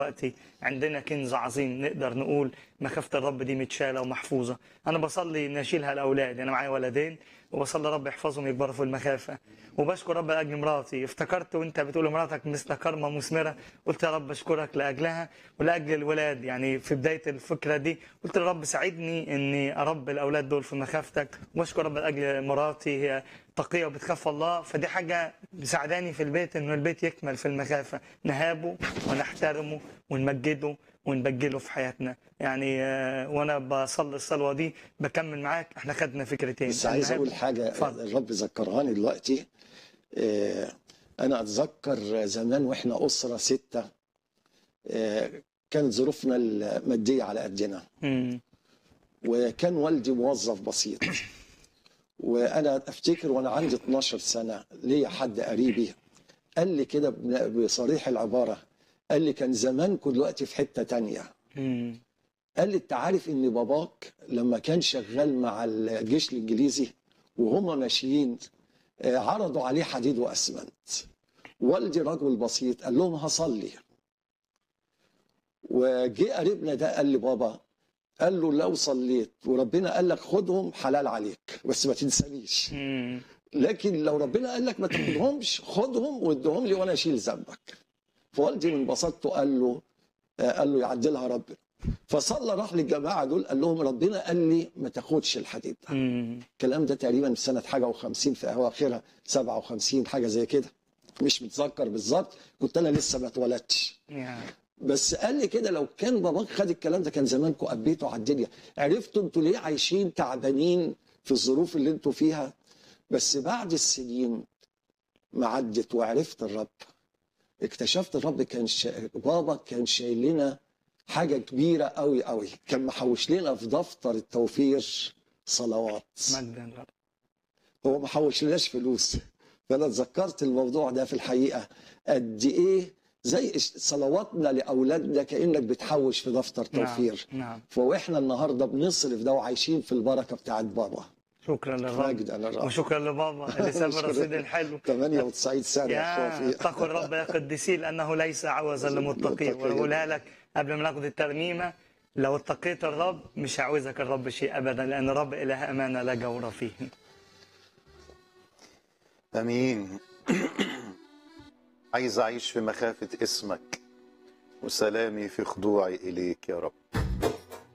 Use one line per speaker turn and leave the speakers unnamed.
دلوقتي عندنا كنز عظيم نقدر نقول مخافة الرب دي متشالة ومحفوظة أنا بصلي إن أشيلها الأولاد أنا معايا ولدين وبصلي رب يحفظهم يكبروا في المخافة وبشكر رب لأجل مراتي افتكرت وأنت بتقول مراتك مثل كرمة مثمرة قلت يا رب أشكرك لأجلها ولأجل الولاد يعني في بداية الفكرة دي قلت يا رب ساعدني إني أربي الأولاد دول في مخافتك وأشكر رب لأجل مراتي هي تقية وبتخاف الله فدي حاجة مساعداني في البيت إنه البيت يكمل في المخافة نهابه ونحترمه ونمجده ونبجله في حياتنا يعني آه، وانا بصلي الصلوه دي بكمل معاك احنا خدنا فكرتين
بس عايز
النهاب-
اقول حاجه
اتفضل.
الرب ذكرهاني دلوقتي آه، انا اتذكر زمان واحنا اسره سته آه، كانت ظروفنا الماديه على قدنا
مم.
وكان والدي موظف بسيط وانا افتكر وانا عندي 12 سنه ليا حد قريبي قال لي كده بن- بصريح العباره قال لي كان زمانكم دلوقتي في حته تانية
مم.
قال لي انت عارف ان باباك لما كان شغال مع الجيش الانجليزي وهم ماشيين آه، عرضوا عليه حديد واسمنت والدي رجل بسيط قال لهم هصلي وجه قريبنا ده قال لي بابا قال له لو صليت وربنا قال لك خدهم حلال عليك بس ما تنسانيش
مم.
لكن لو ربنا قال لك ما تاخدهمش خدهم وادهم لي وانا اشيل ذنبك فوالدي من بساطته قال له آه، قال له يعدلها ربنا فصلى راح للجماعه دول قال لهم ربنا قال لي ما تاخدش الحديد ده
مم. الكلام
الكلام ده تقريبا في سنه حاجه و50 في اواخرها 57 حاجه زي كده مش متذكر بالظبط كنت انا لسه ما اتولدتش
يعني
بس قال لي كده لو كان باباك خد الكلام ده كان زمانكم قبيتوا على الدنيا عرفتوا انتوا ليه عايشين تعبانين في الظروف اللي انتوا فيها بس بعد السنين ما عدت وعرفت الرب اكتشفت الرب كان شا... بابا كان شايل لنا حاجه كبيره قوي قوي كان محوش لنا في دفتر التوفير صلوات
مجدا للرب
هو ما حوشلناش فلوس فانا اتذكرت الموضوع ده في الحقيقه قد ايه زي صلواتنا لاولادنا كانك بتحوش في دفتر توفير
نعم نعم
فواحنا النهارده بنصرف ده وعايشين في البركه بتاعت بابا
شكرا للرب
مجدا للرب
وشكرا لبابا اللي ساب
شكراً.
الرصيد الحلو
98 سنه
يا
يا
اتقوا الرب يا قديسي لانه ليس عوزا للمتقين
للمتقين.
ونقولها لك قبل ما ناخد الترنيمه لو اتقيت الرب مش هيعوزك الرب شيء ابدا لان الرب اله امانه لا جور فيه
امين عايز اعيش في مخافه اسمك وسلامي في خضوعي اليك يا رب